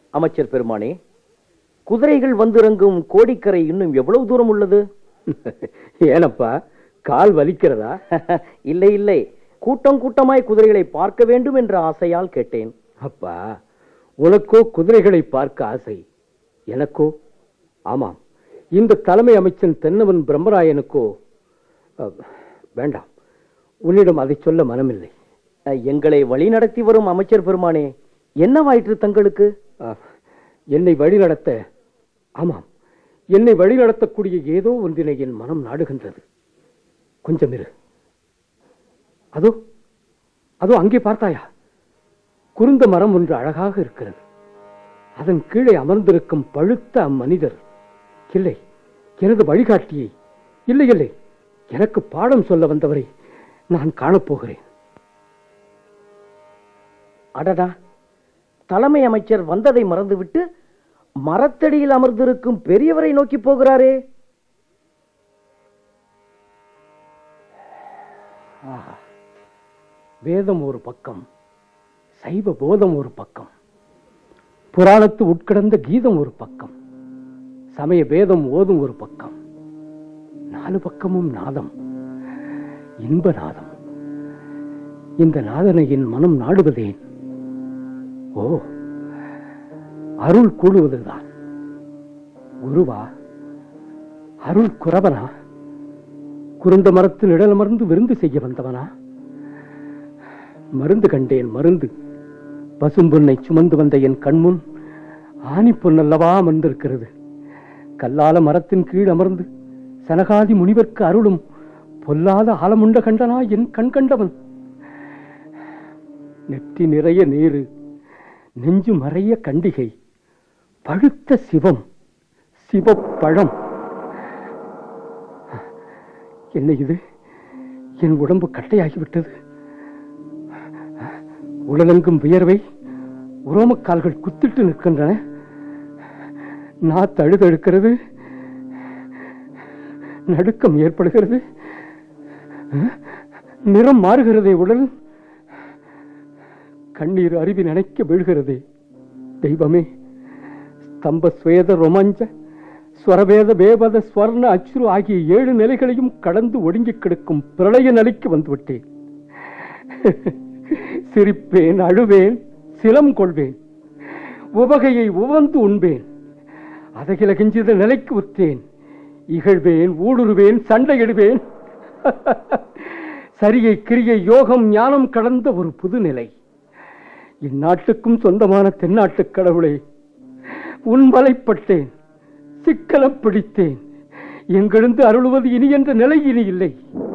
அமைச்சர் பெருமானே குதிரைகள் வந்திறங்கும் கோடிக்கரை இன்னும் எவ்வளவு தூரம் உள்ளது ஏனப்பா கால் வலிக்கிறதா இல்லை இல்லை கூட்டம் கூட்டமாய் குதிரைகளை பார்க்க வேண்டும் என்ற ஆசையால் கேட்டேன் அப்பா உனக்கோ குதிரைகளை பார்க்க ஆசை எனக்கோ ஆமாம் இந்த தலைமை அமைச்சன் தென்னவன் பிரம்மராயனுக்கோ அஹ், வேண்டாம் உன்னிடம் அதை சொல்ல மனமில்லை அஹ், எங்களை வழிநடத்தி வரும் அமைச்சர் பெருமானே என்னவாயிற்று தங்களுக்கு அஹ், என்னை வழிநடத்த ஆமாம் என்னை வழிநடத்தக்கூடிய ஏதோ ஒன்றினை என் மனம் நாடுகின்றது கொஞ்சம் இரு அதோ அதோ அங்கே பார்த்தாயா குருந்த மரம் ஒன்று அழகாக இருக்கிறது அதன் கீழே அமர்ந்திருக்கும் பழுத்த அம்மனிதர் இல்லை எனது வழிகாட்டியை இல்லை இல்லை எனக்கு பாடம் சொல்ல வந்தவரை நான் காணப்போகிறேன் அடடா தலைமை அமைச்சர் வந்ததை மறந்துவிட்டு மரத்தடியில் அமர்ந்திருக்கும் பெரியவரை நோக்கி போகிறாரே ஆஹா. வேதம் ஒரு பக்கம் சைவ போதம் ஒரு பக்கம் புராணத்து உட்கிடந்த கீதம் ஒரு பக்கம் சமய வேதம் ஓதும் ஒரு பக்கம் நாலு பக்கமும் நாதம் இன்ப நாதம் இந்த நாதனை என் மனம் நாடுவதேன் ஓ அருள் கூடுவதுதான் குருவா அருள் குறவனா குருந்த மரத்தில் நிழலமர்ந்து விருந்து செய்ய வந்தவனா மருந்து கண்டேன் மருந்து பசும்பொன்னை சுமந்து வந்த என் கண்முன் ஆணி பொன்னல்லவா அமர்ந்திருக்கிறது கல்லால மரத்தின் கீழ் அமர்ந்து சனகாதி முனிவர்க்கு அருளும் பொல்லாத ஆலமுண்ட கண்டனா என் கண் கண்டவன் நெற்றி நிறைய நீரு நெஞ்சு மறைய கண்டிகை பழுத்த சிவம் சிவப்பழம் என்ன இது என் உடம்பு கட்டையாகிவிட்டது உடலெங்கும் வியர்வை உரோமக்கால்கள் குத்திட்டு நிற்கின்றன நான் தழுதழுக்கிறது நடுக்கம் ஏற்படுகிறது நிறம் மாறுகிறதே உடல் கண்ணீர் அருவி நினைக்க வீழ்கிறதே தெய்வமே ஸ்தம்ப சுவேத ரொமாஞ்ச ஸ்வரவேத வேபத ஸ்வர்ண அச்சுரு ஆகிய ஏழு நிலைகளையும் கடந்து ஒடுங்கி கிடக்கும் பிரளய நிலைக்கு வந்துவிட்டேன் சிரிப்பேன் அழுவேன் சிலம் கொள்வேன் உவகையை உவந்து உண்பேன் அதகில கெஞ்சித நிலைக்கு உற்றேன் இகழ்வேன் ஊடுருவேன் சண்டையிடுவேன் சரியை கிரியை யோகம் ஞானம் கடந்த ஒரு புது நிலை இந்நாட்டுக்கும் சொந்தமான தென்னாட்டுக் கடவுளே உன் வலைப்பட்டேன் சிக்கலம் பிடித்தேன் எங்கெழுந்து அருளுவது இனி என்ற நிலை இனி இல்லை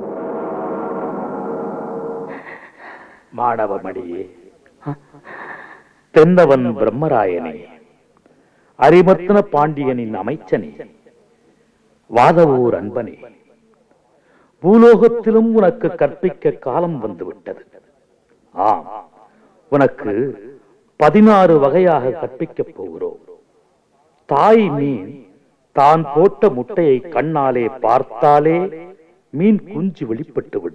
மாணவமடியே தென்னவன் பிரம்மராயனே அரிமர்த்தன பாண்டியனின் அமைச்சனே வாதவூர் அன்பனே பூலோகத்திலும் உனக்கு கற்பிக்க காலம் வந்துவிட்டது ஆம் உனக்கு பதினாறு வகையாக கற்பிக்கப் போகிறோம் தாய் மீன் தான் போட்ட முட்டையை கண்ணாலே பார்த்தாலே மீன் குஞ்சு வெளிப்பட்டு விடும்